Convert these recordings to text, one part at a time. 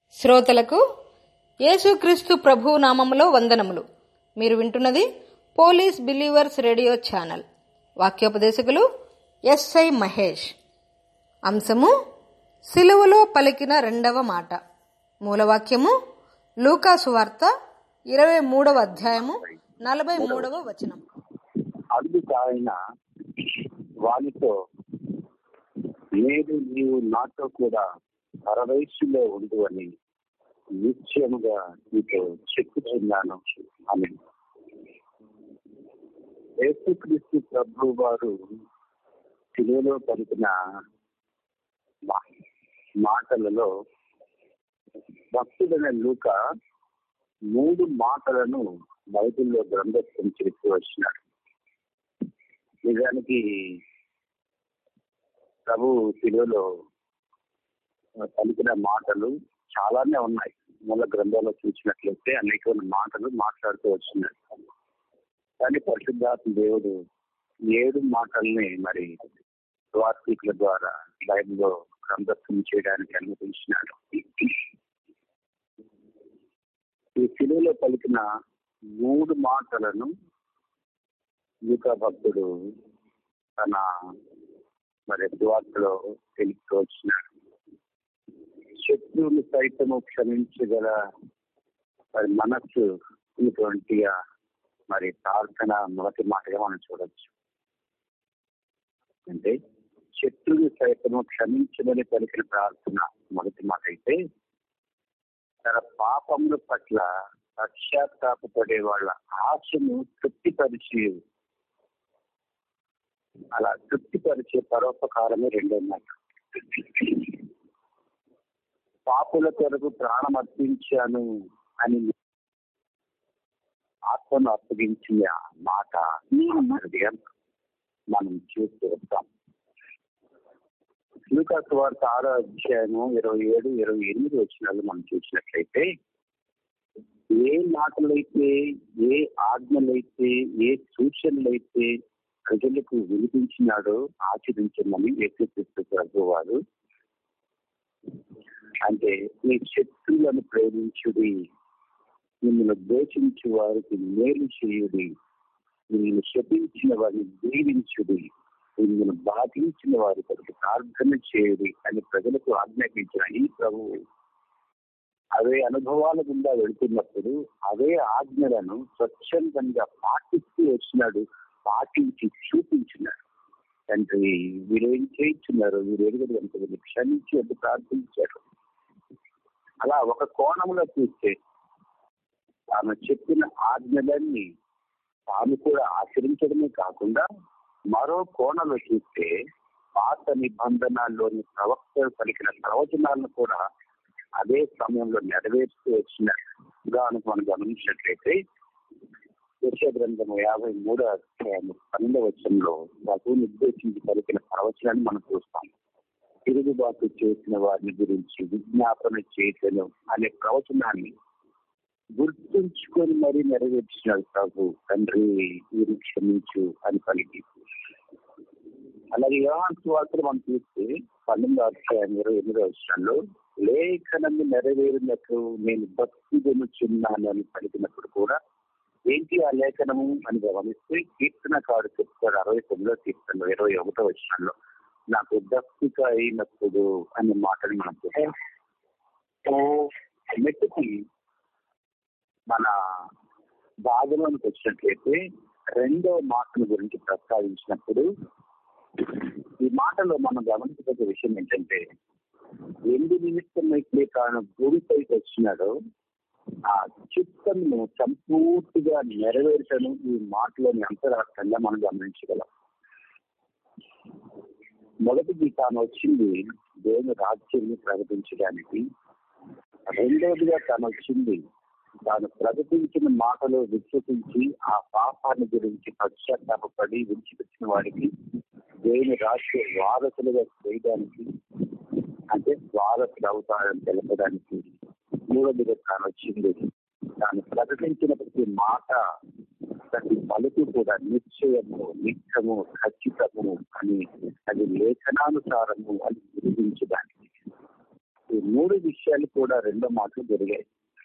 శ్రోతలకు యేసుక్రీస్తు ప్రభు నామములో వందనములు మీరు వింటున్నది పోలీస్ బిలీవర్స్ రేడియో ఛానల్ వాక్యోపదేశకులు ఎస్ఐ మహేష్ అంశము సిలువలో పలికిన రెండవ మాట మూలవాక్యము లూకాసు వార్త ఇరవై మూడవ అధ్యాయము నలభై మూడవ వచనం అందుకు ఆయన వానితో నేడు నీవు నాతో కూడా పరవయస్సులో ఉండు అని నిశ్చయముగా నీతో చెప్పుచున్నాను అని యేసుక్రీస్తు ప్రభు వారు తెలుగులో పలికిన మా- మాటలలో భక్తుడైన లూక మూడు మాటలను బైబిల్లో గ్రంథస్థం చేస్తూ వచ్చినాడు నిజానికి ప్రభు తెలుగులో పలికిన మాటలు చాలానే ఉన్నాయి మూల గ్రంథాల్లో చూసినట్లయితే అనేకమైన మాటలు మాట్లాడుతూ వచ్చినాడు కానీ పరిశుద్ధాత్మ దేవుడు ఏడు మాటల్ని మరి వార్తీకుల ద్వారా బైబిల్లో గ్రంథస్థం చేయడానికి అనుమతించినాడు ఈ సిలువలో పలికిన మూడు మాటలను యూకా భక్తుడు తన మరి సువార్తలో తెలుపుతూ వచ్చినాడు శత్రువులు సైతము క్షమించగల మరి మనస్సు ఉన్నటువంటి ఆ మరి ప్రార్థన మొదటి మాటగా మనం చూడొచ్చు అంటే శత్రువులు సైతము క్షమించమని పలికిన ప్రార్థన మొదటి మాట అయితే తన పాపముల పట్ల పశ్చాత్తాపడే వాళ్ళ ఆశను తృప్తిపరిచి అలా తృప్తిపరిచే పరోపకారమే రెండో మాట పాపుల కొరకు ప్రాణం అర్పించాను అని ఆత్మను అప్పగించిన మాట హృదయం మనం చూస్తూ వస్తాం లూకాసు వార్త ఆరో అధ్యాయము ఇరవై ఏడు ఇరవై ఎనిమిది వచ్చినాలు మనం చూసినట్లయితే ఏ మాటలైతే ఏ ఆజ్ఞలైతే ఏ సూచనలైతే ప్రజలకు వినిపించినాడో ఆచరించమని యేసుక్రీస్తు ప్రభు వారు అంటే మీ శత్రువులను ప్రేమించుడి మిమ్మల్ని దోషించు వారికి మేలు చేయుడి మిమ్మల్ని శపించిన వారిని దీవించుడి మిమ్మల్ని బాధించిన వారి కొరకు ప్రార్థన చేయుడి అని ప్రజలకు ఆజ్ఞాపించిన ఈ ప్రభువు అవే అనుభవాల గుండా వెళుతున్నప్పుడు అవే ఆజ్ఞలను స్వచ్ఛందంగా పాటిస్తూ వచ్చినాడు పాటించి చూపించినాడు తండ్రి వీరేం చేయించున్నారు వీరు ఎదుగుడు కనుక వీళ్ళు క్షమించి అని ప్రార్థించారు అలా ఒక కోణంలో చూస్తే తాను చెప్పిన ఆజ్ఞలన్నీ తాను కూడా ఆచరించడమే కాకుండా మరో కోణంలో చూస్తే పాత నిబంధనల్లోని ప్రవక్తలు పలికిన ప్రవచనాలను కూడా అదే సమయంలో నెరవేరుస్తూ వచ్చిన ఉదాహరణకు మనం గమనించినట్లయితే యశ గ్రంథము యాభై మూడో అధ్యాయము పన్నెండవ వచ్చంలో ప్రభువుని ఉద్దేశించి పలికిన ప్రవచనాన్ని మనం చూస్తాం తిరుగుబాటు చేసిన వారిని గురించి విజ్ఞాపన చేయటను అనే ప్రవచనాన్ని గుర్తుంచుకొని మరీ నెరవేర్చినాడు ప్రభు తండ్రి వీరు క్షమించు అని పలికి అలాగే యోహాన్ సువార్తలు మనం చూస్తే పన్నెండు అధ్యాయం ఇరవై ఎనిమిదో వచ్చాల్లో లేఖనము నెరవేరినట్లు నేను భక్తి గొనుచున్నాను అని పలికినప్పుడు కూడా ఏంటి ఆ లేఖనము అని గమనిస్తే కీర్తనకాడు చెప్తాడు అరవై తొమ్మిదో కీర్తనలో ఇరవై ఒకటో వచ్చాల్లో నాకు దప్పిక అయినప్పుడు అనే మాటని మనం చూస్తాం మెట్టుకి మన భాగంలోకి వచ్చినట్లయితే రెండో మాటల గురించి ప్రస్తావించినప్పుడు ఈ మాటలో మనం గమనించదగ్గ విషయం ఏంటంటే ఎందు నిమిత్తమైతే తాను భూమిపైకి వచ్చినాడో ఆ చిత్తమును సంపూర్తిగా నెరవేర్చడం ఈ మాటలోని అంతరార్థంగా మనం గమనించగలం మొదటిది తాను వచ్చింది దేవుని రాజ్యాన్ని ప్రకటించడానికి రెండవదిగా తాను వచ్చింది తాను ప్రకటించిన మాటలు విశ్వసించి ఆ పాపాన్ని గురించి పశ్చాత్తాపడి విడిచిపెట్టిన వారికి దేవుని రాజ్య వారసులుగా చేయడానికి అంటే వారసులు అవుతారని తెలపడానికి మూడవదిగా తాను వచ్చింది తాను ప్రకటించిన ప్రతి మాట ప్రతి పలుకు కూడా నిశ్చయము నిత్యము ఖచ్చితము అని అది లేఖనానుసారము అని గుర్తించడానికి ఈ మూడు విషయాలు కూడా రెండో మాటలు జరిగాయి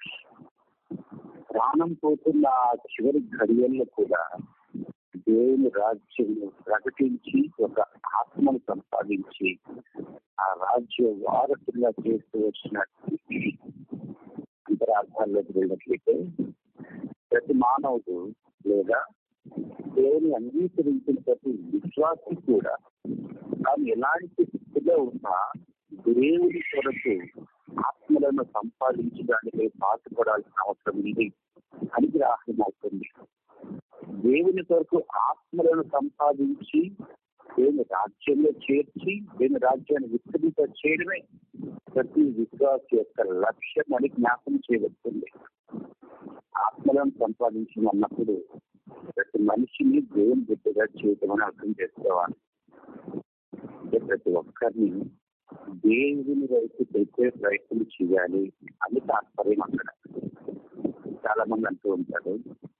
ప్రాణం పోతున్న ఆ చివరి ఘడియల్లో కూడా దేవుని రాజ్యం ప్రకటించి ఒక ఆత్మను సంపాదించి ఆ రాజ్య వారసులుగా చేస్తూ వచ్చినట్టు అంతరార్థాల్లోకి వెళ్ళినట్లయితే ప్రతి మానవుడు లేదా దేవుని అంగీకరించిన ప్రతి విశ్వాసి కూడా తాను ఎలాంటి స్థితిలో ఉన్నా దేవుని కొరకు ఆత్మలను సంపాదించడానికి పాటుపడాల్సిన అవసరం ఉంది అనుగ్రహం అవుతుంది దేవుని కొరకు ఆత్మలను సంపాదించి దేవుని రాజ్యంలో చేర్చి దేవుని రాజ్యాన్ని విస్తరింప చేయడమే ప్రతి విశ్వాస యొక్క లక్ష్యం అని జ్ఞాపకం చేయబడుతుంది ఆత్మలను సంపాదించమన్నప్పుడు ప్రతి మనిషిని దేవుని బిడ్డగా చేయటం అని అర్థం చేసుకోవాలి అంటే ప్రతి ఒక్కరిని దేవుని వైపు తెచ్చే ప్రయత్నం చేయాలి అని తాత్పర్యం అక్కడ చాలా మంది అంటూ ఉంటారు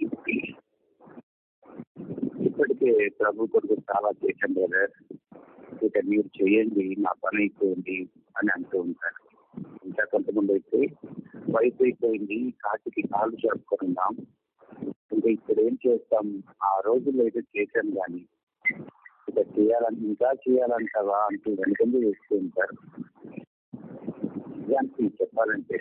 ఇప్పటికే ప్రభు కొడుకు చాలా చేశాను బ్రదర్ ఇక మీరు చేయండి నా పని అయిపోయింది అని అంటూ ఉంటారు ఇంకా కొంతమంది అయితే వయసు అయిపోయింది కాటికి కాళ్ళు జరుపుకున్నాం ఇంకా ఇప్పుడు ఏం చేస్తాం ఆ రోజుల్లో అయితే చేశాను కానీ ఇక చేయాలని ఇంకా చేయాలంటావా అంటూ వెనుకంగా వేస్తూ ఉంటారు నిజానికి చెప్పాలంటే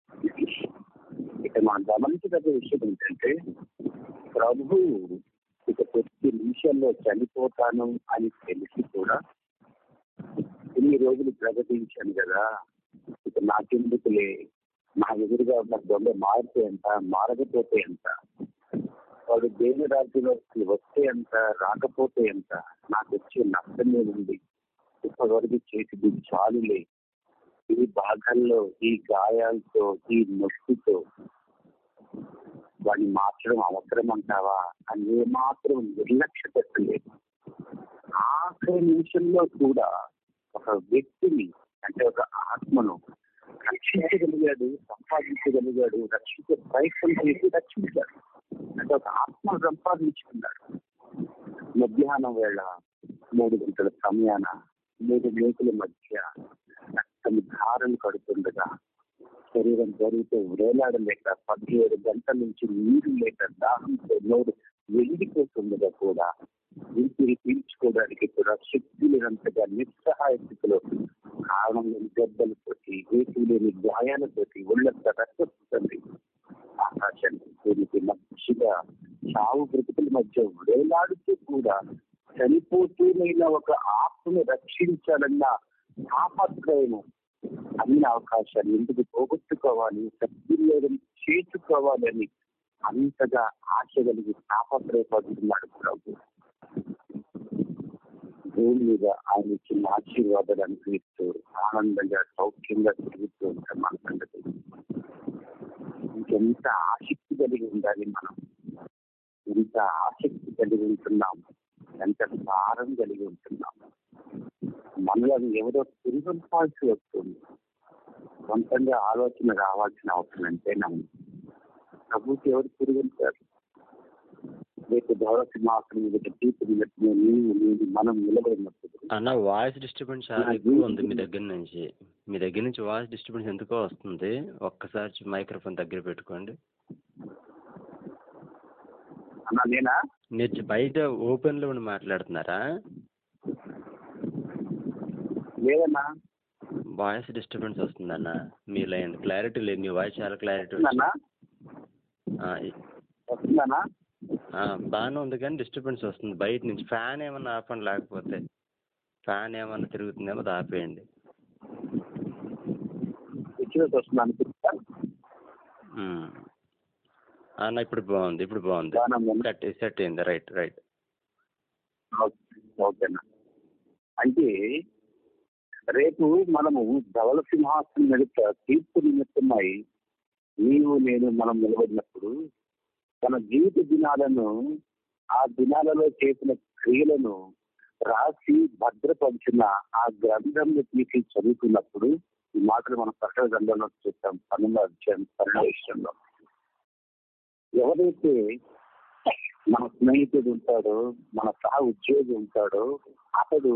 ఇక మనం గమనించదగ్గ విషయం ఏంటంటే ప్రభు ఇక కొద్ది నిమిషంలో చనిపోతాను అని తెలిసి కూడా ఇన్ని రోజులు ప్రకటించాను కదా ఇక నాకెందుకులే నా ఎదురుగా ఉన్న దొంగ మారితే ఎంత మారకపోతే ఎంత వాడు దేవుని రాజ్యంలోకి వస్తే ఎంత రాకపోతే ఎంత నాకు వచ్చే నష్టం ఉంది ఇప్పటివరకు చేసింది చాలులే ఈ భాగాల్లో ఈ గాయాలతో ఈ నొప్పితో వాడిని మార్చడం అవసరం అంటావా అని ఏమాత్రం నిర్లక్ష్య పెట్టలేదు ఆఖరి నిమిషంలో కూడా ఒక వ్యక్తిని అంటే ఒక ఆత్మను రక్షించగలిగాడు సంపాదించగలిగాడు రక్షించే ప్రయత్నం చేసి రక్షించాడు అంటే ఒక ఆత్మను సంపాదించుకున్నాడు మధ్యాహ్నం వేళ మూడు గంటల సమయాన మూడు మేకుల మధ్య రక్తం ధారలు కడుతుండగా శరీరం జరిగితే వేలాడలేక పదిహేడు గంటల నుంచి నీరు లేక దాహంతో నోరు వెలిగిపోతుండగా కూడా ఊపిరి పీల్చుకోవడానికి కూడా శక్తి లేనంతగా నిస్సహాయ స్థితిలో కారణం లేని దెబ్బలతోటి వేసి లేని గాయాలతోటి ఒళ్ళంతా రక్తపుతుంది ఆకాశానికి దీనికి మంచిగా చావు బ్రతుకుల మధ్య వేలాడుతూ కూడా చనిపోతూనైనా ఒక ఆత్మను రక్షించాలన్న తాపత్రయము అన్ని అవకాశాలు ఎందుకు పోగొట్టుకోవాలి సద్వినియోగం చేసుకోవాలని అంతగా ఆశ కలిగి తాపత్రయపడుతున్నాడు ప్రభు భూమి మీద ఆయన ఇచ్చిన ఆశీర్వాదాలు అనుభవిస్తూ ఆనందంగా సౌఖ్యంగా తిరుగుతూ ఉంటాం మన సంగతి ఇంకెంత ఆసక్తి కలిగి ఉండాలి మనం ఎంత ఆసక్తి కలిగి ఉంటున్నాం ఎంత భారం కలిగి ఉంటున్నాం మనలో ఎవరో తిరిగింపాల్సి వస్తుంది సొంతంగా ఆలోచన రావాల్సిన అవసరం ఎంతైనా ఉంది ప్రభుకి ఎవరు తిరిగించారు రేపు గౌరవ సింహాసనం మీద తీర్పు నిలబడిన నీవు నేను మనం నిలబడినప్పుడు అన్న వాయిస్ డిస్టర్బెన్స్ చాలా ఎక్కువ ఉంది మీ దగ్గర నుంచి మీ దగ్గర నుంచి వాయిస్ డిస్టర్బెన్స్ ఎందుకో వస్తుంది ఒక్కసారి మైక్రోఫోన్ దగ్గర పెట్టుకోండి అన్నా నేనా మీరు బయట ఓపెన్లో ఉండి మాట్లాడుతున్నారా లేదన్నా వాయిస్ డిస్టర్బెన్స్ వస్తుందన్న మీ లైన్ క్లారిటీ లేదు మీ వాయిస్ చాలా క్లారిటీ వస్తుందన్నా వస్తుందన్నా బాగానే ఉంది కానీ డిస్టర్బెన్స్ వస్తుంది బయట నుంచి ఫ్యాన్ ఏమన్నా ఆపండి లేకపోతే ఫ్యాన్ ఏమన్నా తిరుగుతుందేమో అది ఆపేయండి ఇచ్చినట్టు వస్తుంది అనుకుంటా ఉమ్. అన్న ఇప్పుడు బాగుంది ఇప్పుడు బాగుంది బాగానే ఉందన్నా? సెట్ సెట్ అయింది రైట్ రైట్ ఓకే- ఓకేనా అంటే రేపు మనము ధవల సింహాసనం ఎదుట తీర్పు నిమిత్తమై నీవు నేను మనం నిలబడినప్పుడు తన జీవిత దినాలను ఆ దినాలలో చేసిన క్రియలను రాసి భద్రపరిచిన ఆ గ్రంథంలో తీసి చదువుతున్నప్పుడు ఈ మాటలు మనం ప్రకటన గ్రంథంలో చూస్తాం పన్నెండో అధ్యాయం పన్నెండో విషయంలో ఎవరైతే మన స్నేహితుడు ఉంటాడో మన సహ ఉద్యోగి ఉంటాడో అతడు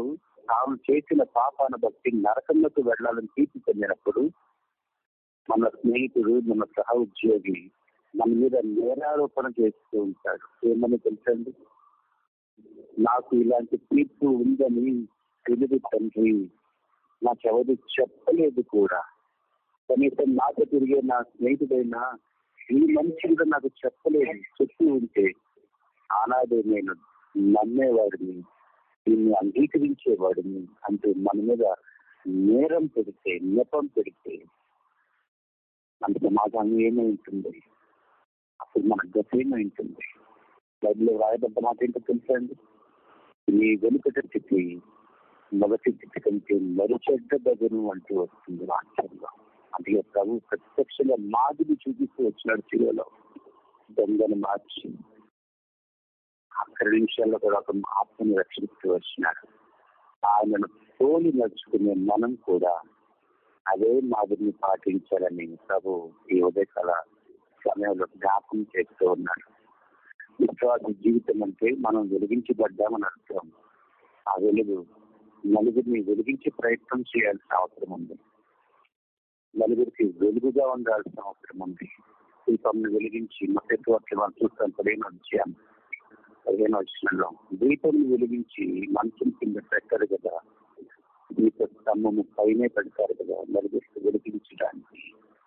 తాను చేసిన పాపాన్ని బట్టి నరకంలోకి వెళ్ళాలని తీర్పు పొందినప్పుడు మన స్నేహితుడు మన సహ ఉద్యోగి మన మీద నేరారోపణ చేస్తూ ఉంటాడు ఏమని తెలుసండి నాకు ఇలాంటి తీర్పు ఉందని తెలియదు తండ్రి నాకెవరు చెప్పలేదు కూడా కనీసం నాతో తిరిగే నా స్నేహితుడైన ఈ మనిషి కూడా నాకు చెప్పలేదు చెప్పి ఉంటే ఆనాడు నేను నమ్మేవాడిని దీన్ని అంగీకరించేవాడిని అంటే మన మీద నేరం పెడితే నెపం పెడితే అంత సమాధానం ఏమై ఉంటుంది అప్పుడు మన గత ఏమై ఉంటుంది బైబిల్లో రాయబడ్డ మాట ఏంటో తెలుసా అండి నీ వెనుకటి స్థితి మొదటి స్థితి కంటే మరు చెడ్డ బదును అంటూ వస్తుంది వాక్యంలో అందుకే ప్రభు ప్రత్యక్షంగా మాదిరి చూపిస్తూ వచ్చినాడు చిరువలో దొంగను మార్చి అక్కడి నిమిషాల్లో కూడా ఒక ఆత్మని రక్షిస్తూ వచ్చినాడు ఆయనను తోలి నడుచుకునే మనం కూడా అదే మాదిరిని పాటించాలని ప్రభు ఈ ఉదయకాల సమయంలో జ్ఞాపకం చేస్తూ ఉన్నాడు విశ్వాస జీవితం అంటే మనం వెలిగించబడ్డామని అర్థం ఆ వెలుగు నలుగురిని వెలిగించే ప్రయత్నం చేయాల్సిన అవసరం ఉంది నలుగురికి వెలుగుగా ఉండాల్సిన అవసరం ఉంది దీపంని వెలిగించి మతత్వాన్ని మనం చూస్తాం పదిహేను వచ్చాం పదిహేను వచ్చినలో దీపంని వెలిగించి మంచం కింద పెట్టారు కదా దీప స్తంభము పైనే పెడతారు కదా నలుగురికి వెలిగించడానికి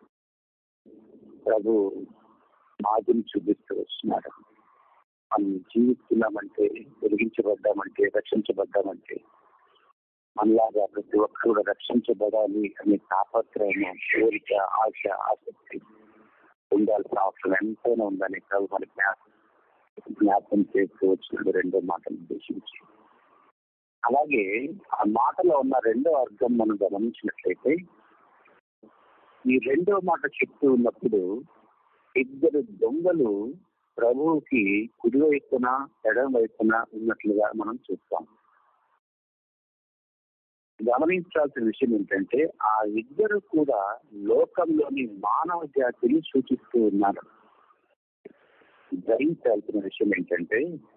ప్రభు మాదిని చూపిస్తూ వస్తున్నారు మనం జీవిస్తున్నామంటే వెలిగించబడ్డామంటే రక్షించబడ్డామంటే మనలాగా ప్రతి ఒక్కరు కూడా రక్షించబడాలి అనే తాపత్రయం కోరిక ఆశ ఆసక్తి ఉండాల్సిన అవసరం ఎంతైనా ఉందని ప్రభు మన జ్ఞాపకం జ్ఞాపకం చేస్తూ వచ్చిన రెండో మాటను ఉద్దేశించి అలాగే ఆ మాటలో ఉన్న రెండో అర్థం మనం గమనించినట్లయితే ఈ రెండో మాట చెప్తూ ఉన్నప్పుడు ఇద్దరు దొంగలు ప్రభువుకి కుడి వైపున ఎడం వైపున ఉన్నట్లుగా మనం చూస్తాం గమనించాల్సిన విషయం ఏంటంటే ఆ ఇద్దరు కూడా లోకంలోని మానవ జాతిని సూచిస్తూ ఉన్నారు గ్రహించాల్సిన విషయం ఏంటంటే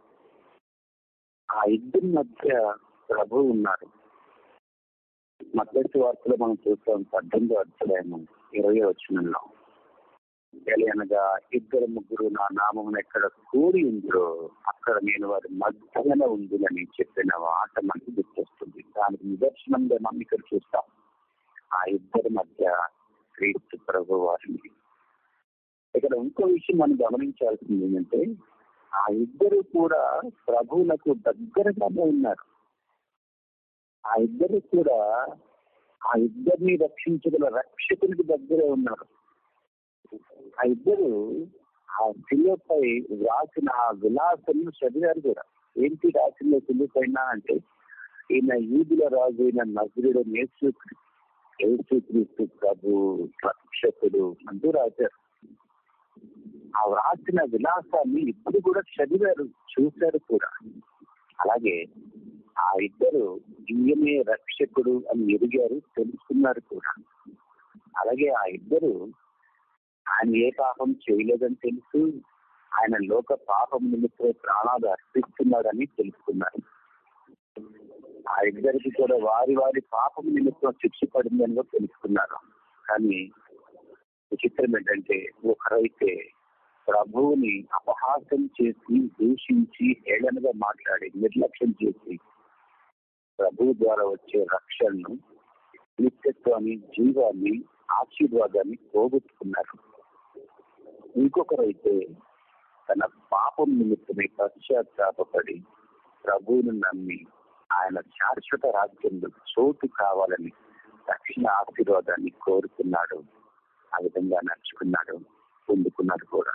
ఆ ఇద్దరి మధ్య ప్రభు ఉన్నారు మద్దతు వార్తలో మనం చూస్తాం పద్దెనిమిదో అధ్యాయము ఇరవై వచ్చినంలో అనగా ఇద్దరు ముగ్గురు నా నామం ఎక్కడ కూడి ఉందో అక్కడ నేను వారి మధ్యన ఉందని చెప్పిన మాట మనకి గుర్తొస్తుంది దానికి నిదర్శనంగా మనం ఇక్కడ చూస్తాం ఆ ఇద్దరి మధ్య క్రీస్తు ప్రభు వారిని ఇక్కడ ఇంకో విషయం మనం గమనించాల్సింది ఏంటంటే ఆ ఇద్దరు కూడా ప్రభువులకు దగ్గరగానే ఉన్నారు ఆ ఇద్దరు కూడా ఆ ఇద్దరిని రక్షించగల రక్షకునికి దగ్గరే ఉన్నారు ఆ ఇద్దరు ఆ శిలువపై రాసిన ఆ విలాసం చదివారు కూడా ఏంటి రాసిన శిలువ పైన అంటే ఈయన ఈదుల రాజు అయిన నజరుడు యేసు యేసుక్రీస్తు ప్రభు రక్షకుడు అంటూ రాశారు ఆ వ్రాసిన విలాసాన్ని ఇప్పుడు కూడా చదివారు చూశారు కూడా అలాగే ఆ ఇద్దరు ఈయనే రక్షకుడు అని ఎదిగారు తెలుసుకున్నారు కూడా అలాగే ఆ ఇద్దరు ఆయన ఏ పాపం చేయలేదని తెలుసు ఆయన లోక పాపం నిమిత్తం ప్రాణాలు అర్పిస్తున్నాడని తెలుసుకున్నారు ఆ ఇద్దరికి కూడా వారి వారి పాపం నిమిత్తం శిక్ష పడిందని కూడా తెలుసుకున్నారు కానీ విచిత్రం ఏంటంటే ఒకరైతే ప్రభువుని అపహాసం చేసి దూషించి హేళనగా మాట్లాడి నిర్లక్ష్యం చేసి ప్రభు ద్వారా వచ్చే రక్షణను నిత్యత్వాన్ని జీవాన్ని ఆశీర్వాదాన్ని పోగొట్టుకున్నారు ఇంకొకరైతే తన పాపం నిమిత్తమే పశ్చాత్తాపడి ప్రభువును నమ్మి ఆయన శాశ్వత రాజ్యంలో చోటు కావాలని రక్షణ ఆశీర్వాదాన్ని కోరుకున్నాడు ఆ విధంగా నడుచుకున్నాడు పొందుకున్నాడు కూడా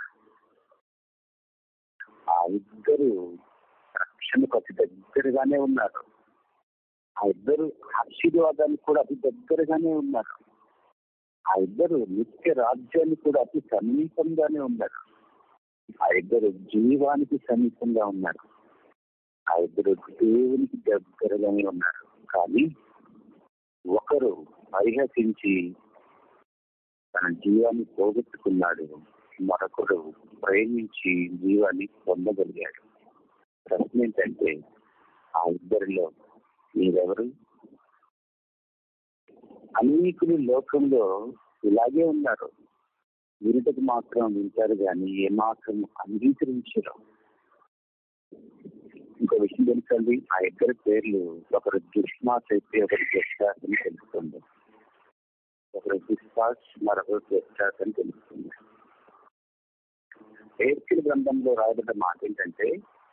ఆ ఇద్దరు రక్షణకు అతి దగ్గరగానే ఉన్నారు ఆ ఇద్దరు ఆశీర్వాదానికి కూడా అతి దగ్గరగానే ఉన్నారు ఆ ఇద్దరు నిత్య రాజ్యాన్ని కూడా అతి సమీపంగానే ఉన్నారు ఆ ఇద్దరు జీవానికి సమీపంగా ఉన్నారు ఆ ఇద్దరు దేవునికి దగ్గరగానే ఉన్నారు కానీ ఒకరు పరిహసించి తన జీవాన్ని పోగొట్టుకున్నాడు మరొకడు ప్రేమించి జీవాన్ని పొందగలిగాడు ప్రశ్న ఏంటంటే ఆ ఇద్దరిలో మీరెవరు అనేకులు లోకంలో ఇలాగే ఉన్నారు వినుటకు మాత్రం వింటారు కానీ ఏమాత్రం అంగీకరించరు ఇంకో విషయం తెలుసండి ఆ ఇద్దరి పేర్లు ఒకరు దుష్మాస్ అయితే ఒకరు జస్టాస్ అని తెలుస్తుంది ఒకరు దుష్మాస్ మరొకరు జస్టాస్ అని తెలుస్తుంది ఏర్కిల్ గ్రంథంలో రాయబడ్డ మాట ఏంటంటే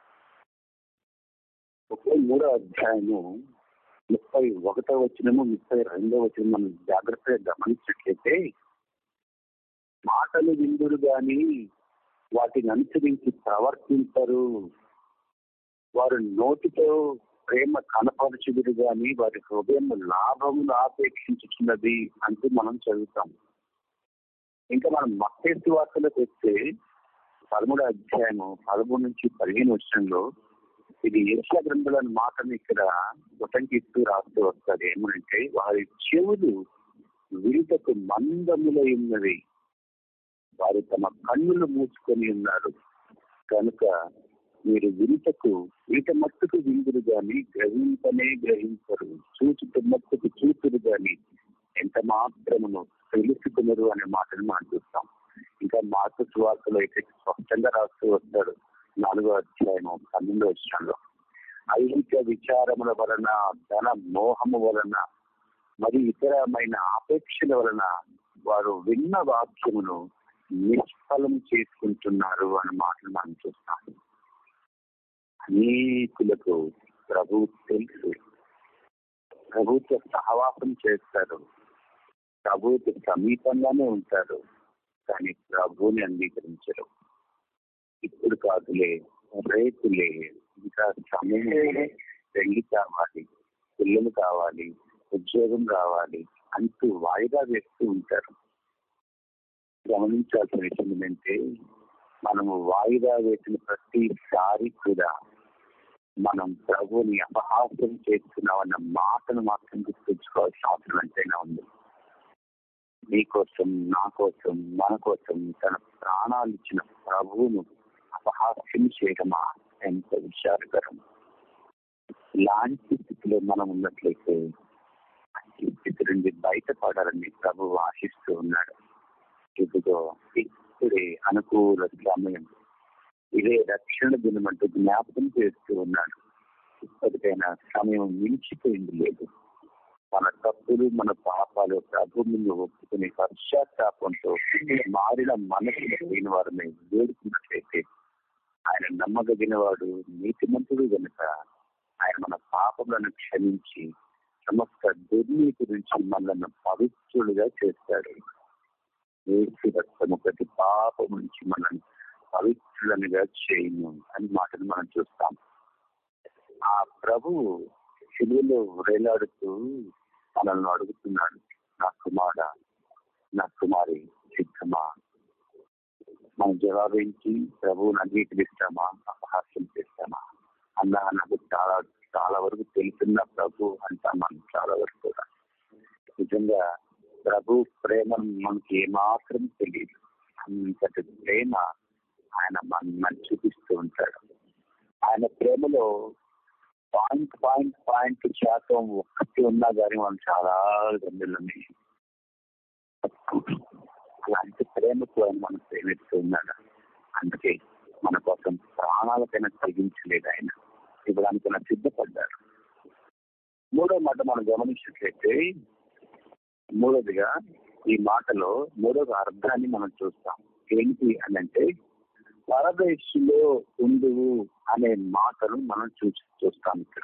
ముప్పై మూడో అధ్యాయము ముప్పై ఒకటో వచ్చినము ముప్పై రెండో వచ్చిన మనం జాగ్రత్తగా గమనించినట్లయితే మాటలు విందురు గాని వాటిని అనుసరించి ప్రవర్తించరు వారు నోటితో ప్రేమ కనపరచుదురు గాని వారి హృదయం లాభములు ఆపేక్షించుతున్నది అంటూ మనం చదువుతాం ఇంకా మనం మత్తేసు వార్తలకు వస్తే పదమూడో అధ్యాయము పదమూడు నుంచి పదిహేను వర్షంలో ఇది ఏషియా గ్రంథాలను మాటను ఇక్కడ ఉటంకిస్తూ రాస్తూ వస్తారు ఏమంటే వారి చెవులు విరుటకు మందములై ఉన్నవి వారు తమ కన్నులు మూసుకొని ఉన్నారు కనుక మీరు వినుటకు వీట మట్టుకు విందురు గాని గ్రహింపనే గ్రహించరు చూచుట మట్టుకు చూతురు గాని ఎంత మాత్రమును తెలుసుకున్నారు అనే మాటను మనం చూస్తాం ఇంకా మార్పు సువార్తలో అయితే స్పష్టంగా రాస్తూ వస్తాడు నాలుగో అధ్యాయము పన్నెండో వచ్చాలో ఐహిక విచారముల వలన ధన మోహము వలన మరి ఇతరమైన ఆపేక్షల వలన వారు విన్న వాక్యమును నిష్ఫలం చేసుకుంటున్నారు అనే మాటలు మనం చూస్తాం అనేకులకు ప్రభు తెలుసు ప్రభుత్వ సహవాసం చేస్తారు ప్రభుత్వ సమీపంగానే ఉంటారు కానీ ప్రభుని అంగీకరించరు ఇప్పుడు కాదులే రేపులే ఇంకా సమయం పెళ్లి కావాలి పిల్లలు కావాలి ఉద్యోగం రావాలి అంటూ వాయిదా వేస్తూ ఉంటారు గమనించాల్సిన విషయం ఏంటంటే మనము వాయిదా వేసిన ప్రతిసారి కూడా మనం ప్రభుని అపహాస్యం చేస్తున్నామన్న మాటను మాత్రం గుర్తుంచుకోవాల్సిన అవసరం ఎంతైనా ఉంది నీ కోసం నా కోసం మన కోసం తన ప్రాణాలు ఇచ్చిన ప్రభువును అపహాస్యం చేయడమా ఎంత విచారకరం ఇలాంటి స్థితిలో మనం ఉన్నట్లయితే ఈ స్థితి నుండి బయటపడాలని ప్రభు ఆశిస్తూ ఉన్నాడు ఇదిగో ఇప్పుడే అనుకూల సమయం ఇదే రక్షణ దినం అంటూ జ్ఞాపకం చేస్తూ ఉన్నాడు ఇప్పటికైనా సమయం మించిపోయింది లేదు మన తప్పులు మన పాపాలు ప్రభు ముందు ఒప్పుకుని పశ్చాత్తాపంతో మారిన మనసు లేని వారిని వేడుకున్నట్లయితే ఆయన నమ్మదగిన వాడు నీతిమంతుడు కనుక ఆయన మన పాపములను క్షమించి సమస్త దుర్నీతి నుంచి మనల్ని పవిత్రులుగా చేస్తాడు ఏసు రక్తము ప్రతి పాపం నుంచి మనల్ని పవిత్రులనుగా చేయను అని మాటను మనం చూస్తాం ఆ ప్రభువు శిలువలో వేలాడుతూ మనల్ని అడుగుతున్నాడు నా కుమార నా కుమారి సిద్ధమా మన జవాబించి ప్రభువుని అంగీకరిస్తామా అపహాస్యం చేస్తామా అన్న నాకు చాలా చాలా వరకు తెలుసున్న ప్రభు అంటాం మనం చాలా వరకు కూడా నిజంగా ప్రభు ప్రేమ మనకి ఏమాత్రం తెలియదు అంతటి ప్రేమ ఆయన మన చూపిస్తూ ఉంటాడు ఆయన ప్రేమలో పాయింట్ పాయింట్ పాయింట్ శాతం ఒక్కటి ఉన్నా కానీ మనం చాలా గందులని అలాంటి ప్రేమకు ఆయన మనం ప్రేమిస్తూ ఉన్నాడు అందుకే మన కోసం ప్రాణాలకైనా తెగించలేదు ఆయన ఇవ్వడానికైనా సిద్ధపడ్డారు మూడో మాట మనం గమనించినట్లయితే మూడోదిగా ఈ మాటలో మూడవ అర్థాన్ని మనం చూస్తాం ఏంటి అని అంటే పరదేశంలో ఉండువు అనే మాటను మనం చూ చూస్తాం ఇక్కడ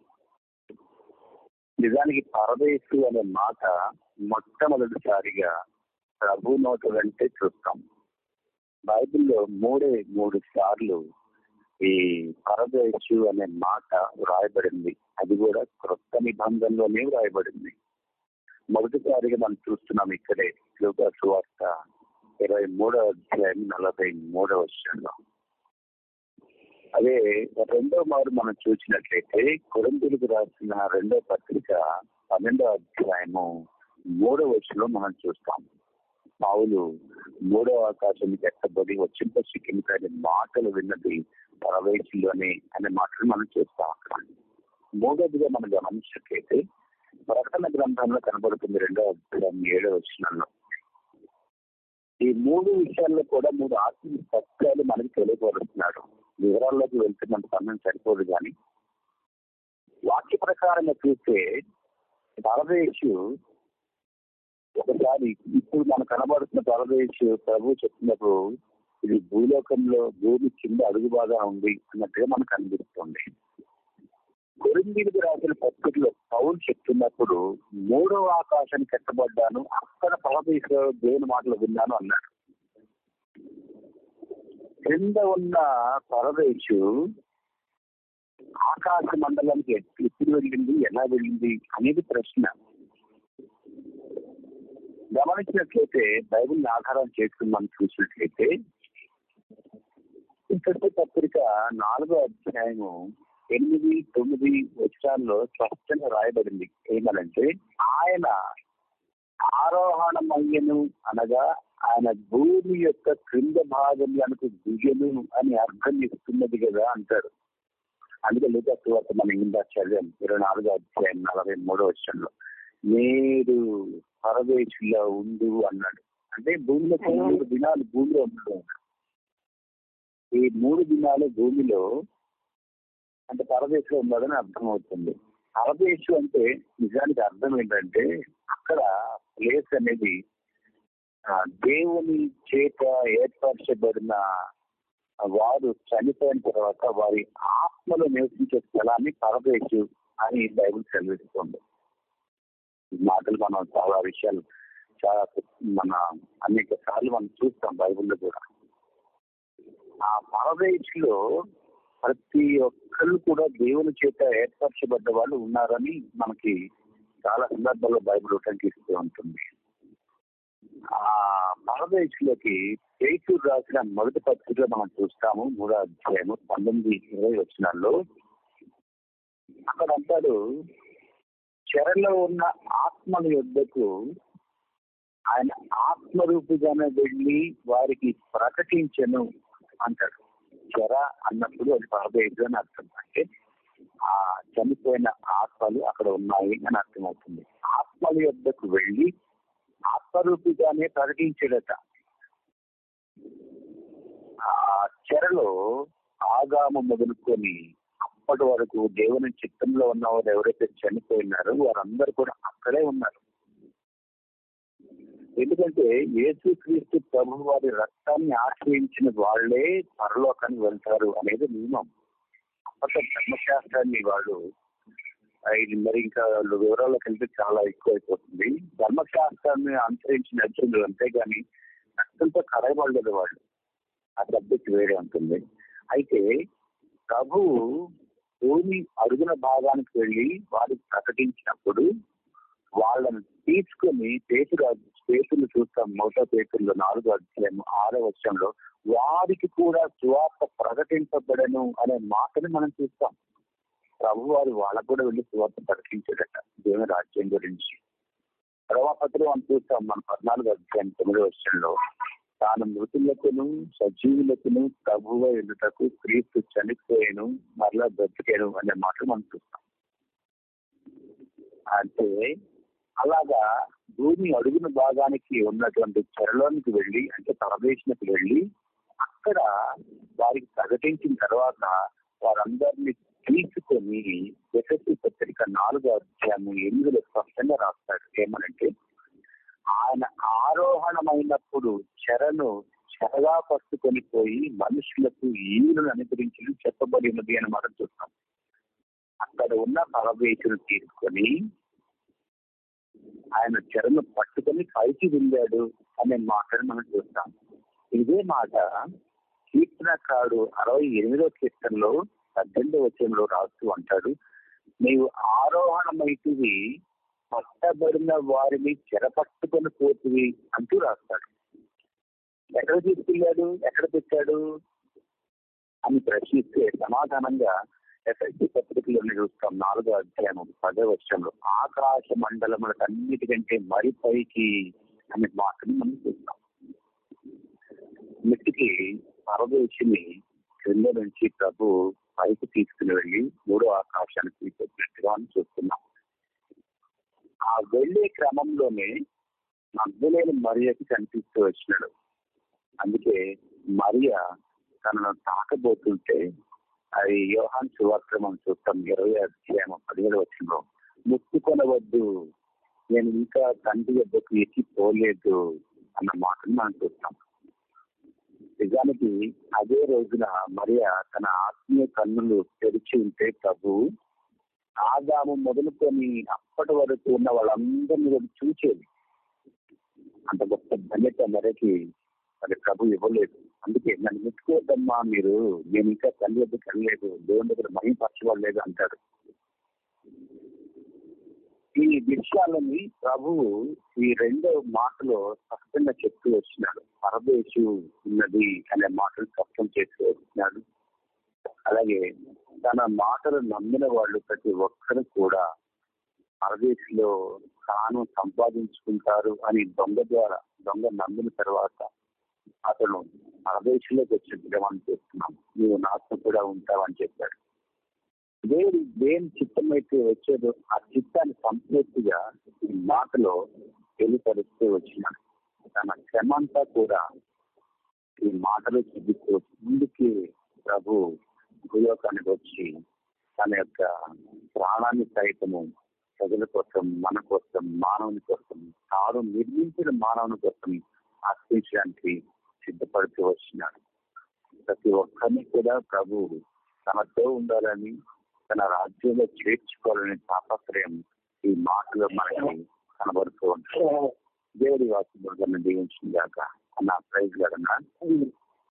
నిజానికి పరదేశు అనే మాట మొట్టమొదటిసారిగా ప్రభు నోట వెంటే చూస్తాం బైబిల్లో మూడే మూడు సార్లు ఈ పరదేశు అనే మాట వ్రాయబడింది అది కూడా క్రొత్త నిబంధనలోనే వ్రాయబడింది మొదటిసారిగా మనం చూస్తున్నాం ఇక్కడే యోగా సువార్త ఇరవై మూడవ అధ్యాయం నలభై మూడవ వర్షంలో అదే రెండో మారు మనం చూసినట్లయితే కొరంతులకు రాసిన రెండో పత్రిక పన్నెండో అధ్యాయము మూడో వర్షంలో మనం చూస్తాం పావులు మూడో ఆకాశానికి ఎక్కబడి వచ్చింప సిక్కింది మాటలు విన్నది పరవేశంలోనే అనే మాటలు మనం చూస్తాం అక్కడ మూడోదిగా మనం గమనించినట్లయితే ప్రకటన గ్రంథంలో కనబడుతుంది రెండో అధ్యాయం ఏడో వచ్చినాల్లో ఈ మూడు విషయాల్లో కూడా మూడు ఆత్మ సత్యాలు మనకి తెలియపరుస్తున్నాడు వివరాల్లోకి వెళ్తున్నంత సమయం సరిపోదు కానీ వాక్య ప్రకారంగా చూస్తే పరదేశు ఒకసారి ఇప్పుడు మనకు కనబడుతున్న పరదేశు ప్రభు చెప్పినప్పుడు ఇది భూలోకంలో భూమి కింద అడుగు బాగా ఉంది అన్నట్టుగా మనకు అనిపిస్తుంది కొరిందీలకు రాసిన పత్రికలో పౌలు చెప్తున్నప్పుడు మూడవ ఆకాశానికి కట్టబడ్డాను అక్కడ పరదేశ దేవుని మాటలు విన్నాను అన్నాడు క్రింద ఉన్న పరదేశు ఆకాశ మండలానికి ఎప్పుడు వెళ్ళింది ఎలా వెళ్ళింది అనేది ప్రశ్న గమనించినట్లయితే బైబిల్ ఆధారం చేసుకుని మనం చూసినట్లయితే ఇంతటి పత్రిక నాలుగో అధ్యాయము ఎనిమిది తొమ్మిది వచ్చాల్లో స్పష్టంగా రాయబడింది ఏమనంటే ఆయన ఆరోహణమయ్యను అనగా ఆయన భూమి యొక్క క్రింద భాగంలోనికి దిగను అని అర్థం ఇస్తున్నది కదా అంటారు అందుకే లూకా సువార్త మనం ఇందా చదివాం ఇరవై నాలుగో అధ్యాయం నలభై మూడో వచ్చంలో నేడు పరదేశంలో ఉండు అన్నాడు అంటే భూమిలో మూడు దినాలు భూమిలో ఉండడం ఈ మూడు దినాలు భూమిలో అంటే పరదేశంలో ఉన్నదని అర్థం అవుతుంది పరదేశం అంటే నిజానికి అర్థం ఏంటంటే అక్కడ ప్లేస్ అనేది ఆ, దేవుని చేత ఏర్పరచబడిన వారు చనిపోయిన తర్వాత వారి ఆత్మలో నివసించే స్థలాన్ని పరదేశు అని బైబిల్ సెలవిస్తుంది ఈ మాటలు మనం చాలా విషయాలు చాలా మన అనేక సార్లు మనం చూస్తాం బైబిల్లో కూడా ఆ పరదేశంలో ప్రతి ఒక్కళ్ళు కూడా దేవుని చేత ఏర్పరచబడ్డ వాళ్ళు ఉన్నారని మనకి చాలా సందర్భాల్లో బైబిల్ ఉటంకిస్తూ ఉంటుంది ఆ పరదేశంలోకి పేటూరు రాసిన మొదటి పత్రికలో మనం చూస్తాము మూడో అధ్యాయము పంతొమ్మిది ఇరవై వచ్చినాల్లో అక్కడ అంటాడు చెరలో ఉన్న ఆత్మల యుద్ధకు ఆయన ఆత్మరూపుగానే వెళ్ళి వారికి ప్రకటించను అంటాడు చెర అన్నప్పుడు అది పరదేశం అని అర్థం అంటే ఆ చనిపోయిన ఆత్మలు అక్కడ ఉన్నాయి అని అర్థమవుతుంది ఆత్మల యొద్దకు వెళ్ళి ఆత్మరూపిగానే ప్రకటించడట ఆ చెరలో ఆగాము మొదలుకొని అప్పటి వరకు దేవుని చిత్తంలో ఉన్నవారు ఎవరైతే చనిపోయినారో వారందరూ కూడా అక్కడే ఉన్నారు ఎందుకంటే యేసుక్రీస్తు ప్రభు వారి రక్తాన్ని ఆశ్రయించిన వాళ్లే పరలోకానికి వెళ్తారు అనేది నియమం అప్పట్లో ధర్మశాస్త్రాన్ని వాళ్ళు ఆ, ఇది మరి ఇంకా వాళ్ళు వివరాల్లోకి వెళ్తే చాలా ఎక్కువ అయిపోతుంది ధర్మశాస్త్రాన్ని అనుసరించి నచ్చింది అంతేగాని రక్తంతో కడగబడలేదు వాళ్ళు ఆ సబ్జెక్ట్ వేరే ఉంటుంది అయితే ప్రభు భూమి అడుగున భాగానికి వెళ్ళి వారికి ప్రకటించినప్పుడు వాళ్ళని తీసుకొని పేతురు పేతులు చూస్తాం మొదట పేతుల్లో నాలుగో అధ్యాయం ఆరో వచ్చంలో వారికి కూడా సువార్త ప్రకటింపబడను అనే మాటని మనం చూస్తాం ప్రభు వారు వాళ్ళకు కూడా వెళ్ళి సువార్త ప్రకటించాడట దేవుని రాజ్యం గురించి పత్రం అని చూస్తాం మన పద్నాలుగు అధ్యాయం తొమ్మిదో వచ్చంలో తాను మృతులకును సజీవులకును ప్రభువ ఎదుటకు క్రీస్తు చనిపోయాను మరలా బ్రతికాను అనే మాటలు మనం చూస్తాం అంటే అలాగా భూమి అడుగున భాగానికి ఉన్నటువంటి చెరలోనికి వెళ్ళి అంటే పరదేశానికి వెళ్ళి అక్కడ వారికి ప్రకటించిన తర్వాత వారందరినీ తీసుకొని యశస్వి పత్రిక నాలుగో అధ్యాయం ఎనిమిదిలో స్పష్టంగా రాస్తాడు ఏమనంటే ఆయన ఆరోహణమైనప్పుడు చెరను చెరగా పట్టుకొని పోయి మనుషులకు ఈవులను అనుగ్రహించి చెప్పబడి ఉన్నది అని మనం చూస్తాం అక్కడ ఉన్న పరవేశును తీసుకొని ఆయన చెరను పట్టుకొని పైకి వెళ్ళాడు అనే మాటను మనం చూస్తాం ఇదే మాట కీర్తనకారుడు అరవై ఎనిమిదో కీర్తనలో పద్దెనిమిదో వచ్చంలో రాస్తూ అంటాడు నీవు ఆరోహణమైతివి పట్టబడిన వారిని చెరపట్టుకొని పోతివి అంటూ రాస్తాడు ఎక్కడ తీసుకెళ్ళాడు ఎక్కడ పెట్టాడు అని ప్రశ్నిస్తే సమాధానంగా ఎస్ఎస్సి పత్రికలోని చూస్తాం నాలుగో అధ్యాయం పదో వర్షంలో ఆకాశ మండలములకు అన్నిటికంటే మరి పైకి అనే మాటని మనం చూస్తాం మిట్టికి పరదేశిని క్రింద నుంచి ప్రభు పైకి తీసుకుని వెళ్ళి మూడో ఆకాశానికి తీసుకొచ్చినట్టుగా మనం చూస్తున్నాం ఆ వెళ్ళే క్రమంలోనే మగ్ధులేని మరియకి కనిపిస్తూ వచ్చినాడు అందుకే మరియ తనను తాకబోతుంటే అది యోహాన్ సువార్త మనం చూస్తాం ఇరవై అధ్యాయం పదిహేడు వచ్చిన ముట్టుకొనవద్దు నేను ఇంకా తండ్రి వద్దకు ఎక్కి పోలేదు అన్న మాటను మనం చూస్తాం నిజానికి అదే రోజున మరియ తన ఆత్మీయ కన్నులు తెరిచి ఉంటే ప్రభు ఆదాము మొదలుకొని అప్పటి వరకు ఉన్న వాళ్ళందరినీ కూడా చూసేది అంత గొప్ప ధన్యత మరకి మరి ప్రభు ఇవ్వలేదు అందుకే నన్ను ముట్టుకోవద్దమ్మా మీరు నేను ఇంకా తల్లి వద్దకు వెళ్ళలేదు దేవుని దగ్గర మహింపరచబడలేదు అంటాడు ఈ విషయాలని ప్రభువు ఈ రెండో మాటలో స్పష్టంగా చెప్తూ వచ్చినాడు పరదేశు ఉన్నది అనే మాటలు స్పష్టం చేస్తూ వచ్చినాడు అలాగే తన మాటలు నమ్మిన వాళ్ళు ప్రతి ఒక్కరు కూడా పరదేశంలో తాను సంపాదించుకుంటారు అని దొంగ ద్వారా దొంగ నమ్మిన తర్వాత అతను పరదేశంలోకి వచ్చినట్టుగా మనం చేస్తున్నాం నువ్వు నాతో కూడా ఉంటావని చెప్పాడు దేవుడు దేని చిత్తం అయితే వచ్చేదో ఆ చిత్తాన్ని సంపూర్తిగా ఈ మాటలో తెలియపరుస్తూ వచ్చినాడు తన శ్రమంతా కూడా ఈ మాటలు చూపిస్తూ ముందుకి ప్రభు భూలోకానికి వచ్చి తన యొక్క ప్రాణాన్ని సైతము ప్రజల కోసం మన కోసం మానవుని కోసం తాను నిర్మించిన మానవుని కోసం అర్పించడానికి సిద్ధపడుతూ వచ్చినాడు ప్రతి ఒక్కరిని కూడా ప్రభు తనతో ఉండాలని తన రాజ్యంలో చేర్చుకోవాలనే తాపత్రయం ఈ మాటలో మనకి కనబడుతూ ఉంటాడు దేవుడి వాక్యం దీవించిందాక అన్న ప్రైజ్ కదా